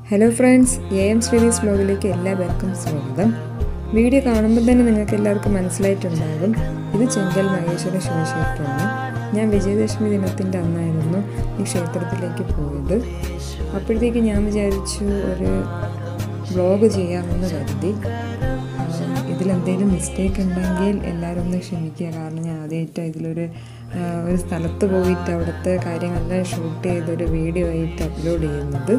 hello friends A M Sreeni's വ്ലോഗിലേക്ക് എല്ലാവർക്കും സ്വാഗതം വീഡിയോ കാണുമ്പോൾ തന്നെ നിങ്ങൾക്ക് എല്ലാവർക്കും മനസ്സിലായിട്ടുണ്ടാകും ഇത് ചെങ്കൽ മഹേശ്വര ശിവക്ഷേത്രമാണ് ഞാൻ വിജയദശമി ദിനത്തിൻ്റെ അന്നായിരുന്നു ഈ ക്ഷേത്രത്തിലേക്ക് പോയത് അപ്പോഴത്തേക്ക് ഞാൻ വിചാരിച്ചു ഒരു വ്ലോഗ് ചെയ്യാമെന്ന് കരുതി ഉം, ഇതിലെന്തെങ്കിലും മിസ്റ്റേക്ക് ഉണ്ടെങ്കിൽ എല്ലാവരും ഒന്ന് ക്ഷമിക്കുക കാരണം ഞാൻ ആദ്യമായിട്ടാണ് ഇതിലൊരു ആ, ഒരു സ്ഥലത്ത് പോയിട്ട് അവിടുത്തെ കാര്യങ്ങളെല്ലാം ഷൂട്ട് ചെയ്തൊരു വീഡിയോ ആയിട്ട് അപ്ലോഡ് ചെയ്യുന്നത്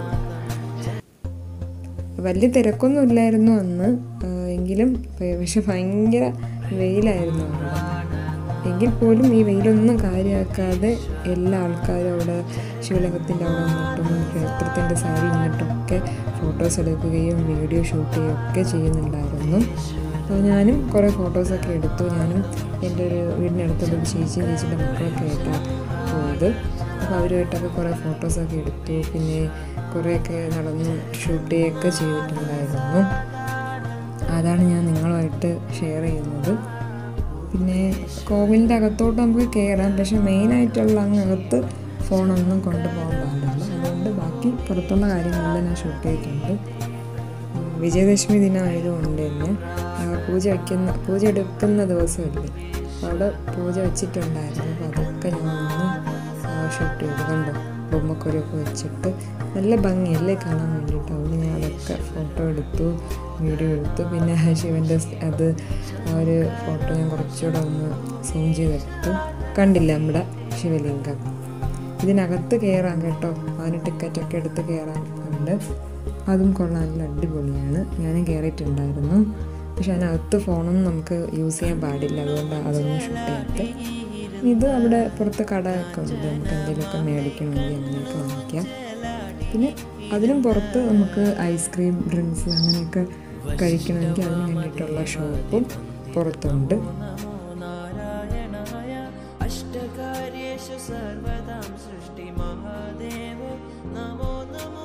വലിയ തിരക്കൊന്നും ഇല്ലായിരുന്നു അന്ന് ആ, എങ്കിലും പ- പക്ഷെ ഭയങ്കര വെയിലായിരുന്നു അവിടെ എങ്കിൽ പോലും ഈ വെയിലൊന്നും കാര്യമാക്കാതെ എല്ലാ ആൾക്കാരും അവിടെ ശിവലിംഗത്തിൻ്റെ അവിടെ നിന്നിട്ടും ക്ഷേത്രത്തിൻ്റെ സൈഡിൽ നിന്നിട്ടൊക്കെ ഫോട്ടോസ് എടുക്കുകയും വീഡിയോ ഷൂട്ട് ചെയ്യുകയും ഒക്കെ ചെയ്യുന്നുണ്ടായിരുന്നു അപ്പോൾ ഞാനും കുറേ ഫോട്ടോസൊക്കെ എടുത്തു ഞാനും എൻ്റെ ഒരു വീടിനടുത്തുള്ള ഒരു ചേച്ചിയും ചേച്ചിയുടെ മക്കളൊക്കെ ആയിട്ടാണ് പോയത് അപ്പോൾ അവരുമായിട്ടൊക്കെ കുറേ ഫോട്ടോസൊക്കെ എടുത്തു പിന്നെ കുറേയൊക്കെ നടന്ന് ഷൂട്ട് ചെയ്യുകയൊക്കെ ചെയ്തിട്ടുണ്ടായിരുന്നു അതാണ് ഞാൻ നിങ്ങളുമായിട്ട് ഷെയർ ചെയ്യുന്നത് പിന്നെ കോവിലിൻ്റെ അകത്തോട്ട് നമുക്ക് കയറാം പക്ഷെ മെയിനായിട്ടുള്ള അങ്ങകത്ത് ഫോണൊന്നും കൊണ്ടുപോകാൻ പാടില്ല അതുകൊണ്ട് ബാക്കി പുറത്തുള്ള കാര്യങ്ങളെല്ലാം ഞാൻ ഷൂട്ട് ചെയ്തിട്ടുണ്ട് ഉം, വിജയദശമി ദിനം ആയതുകൊണ്ട് തന്നെ ആ, പൂജ വയ്ക്കുന്ന പൂജ എടുക്കുന്ന ദിവസമല്ലേ അപ്പോൾ അവിടെ പൂജ വെച്ചിട്ടുണ്ടായിരുന്നു അപ്പോൾ അതൊക്കെ ഞാൻ ഒന്ന് ഷൂട്ട് ചെയ്തു കണ്ടോ ബൊമ്മക്കൊരൊക്കെ വെച്ചിട്ട് നല്ല ഭംഗിയല്ലേ കാണാൻ വേണ്ടിയിട്ട് അതുകൊണ്ട് ഞാൻ അതൊക്കെ ഫോട്ടോ എടുത്തു വീഡിയോ എടുത്തു പിന്നെ ആ ശിവൻ്റെ സ് അത് ആ ഒരു ഫോട്ടോ ഞാൻ കുറച്ചുകൂടെ ഒന്ന് സൂം ചെയ്തെടുത്തു കണ്ടില്ല നമ്മുടെ ശിവലിംഗം ഇതിനകത്ത് കയറാം കേട്ടോ അതിന് ടിക്കറ്റൊക്കെ എടുത്ത് കയറാൻ ഉണ്ട് അതും കൊള്ളാൻ നല്ല അടിപൊളിയാണ് ഞാനും കയറിയിട്ടുണ്ടായിരുന്നു പക്ഷെ അതിനകത്ത് ഫോണൊന്നും നമുക്ക് യൂസ് ചെയ്യാൻ പാടില്ല അതുകൊണ്ട് അതൊന്നും ഷൂട്ട് ചെയ്യാത്ത ഇത് അവിടെ പുറത്ത് കടയൊക്കെ ഉണ്ട് നമുക്ക് എന്തെങ്കിലുമൊക്കെ മേടിക്കണമെങ്കിൽ അങ്ങനെയൊക്കെ വാങ്ങിക്കാം പിന്നെ അതിനും പുറത്ത് നമുക്ക് ഐസ്ക്രീം ഡ്രിങ്ക്സ് അങ്ങനെയൊക്കെ കഴിക്കണമെങ്കിൽ അതിന് വേണ്ടിയിട്ടുള്ള ഷോപ്പും പുറത്തുണ്ട് नारायणाय अष्टकार्येषु सर्वदां सृष्टिमहादेव नमो नमो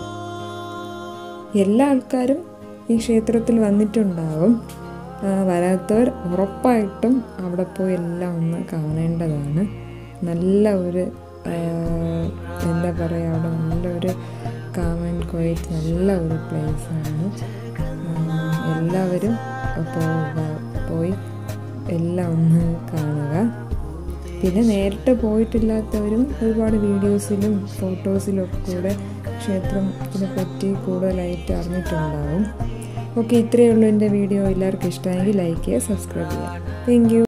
എല്ലാ ആൾക്കാരും ഈ ക്ഷേത്രത്തിൽ വന്നിട്ടുണ്ടാവും ആ, വരാത്തവർ ഉറപ്പായിട്ടും അവിടെ പോയി എല്ലാം ഒന്ന് കാണേണ്ടതാണ് നല്ല ഒരു ആ, എന്താ പറയുക അവിടെ നല്ലൊരു കാം ആൻഡ് ക്വയറ്റ് നല്ല ഒരു പ്ലേസാണ് എല്ലാവരും പോവുക പോയി എല്ലാം ഒന്ന് കാണുക പിന്നെ നേരിട്ട് പോയിട്ടില്ലാത്തവരും ഒരുപാട് വീഡിയോസിലും ഫോട്ടോസിലും ഒക്കെ കൂടെ ക്ഷേത്രത്തിനെ പറ്റി കൂടുതലായിട്ട് അറിഞ്ഞിട്ടുണ്ടാവും ഓക്കെ ഇത്രയേ ഉള്ളൂ എൻ്റെ വീഡിയോ എല്ലാവർക്കും ഇഷ്ടമായെങ്കിൽ ലൈക്ക് ചെയ്യുക സബ്സ്ക്രൈബ് ചെയ്യുക താങ്ക് യു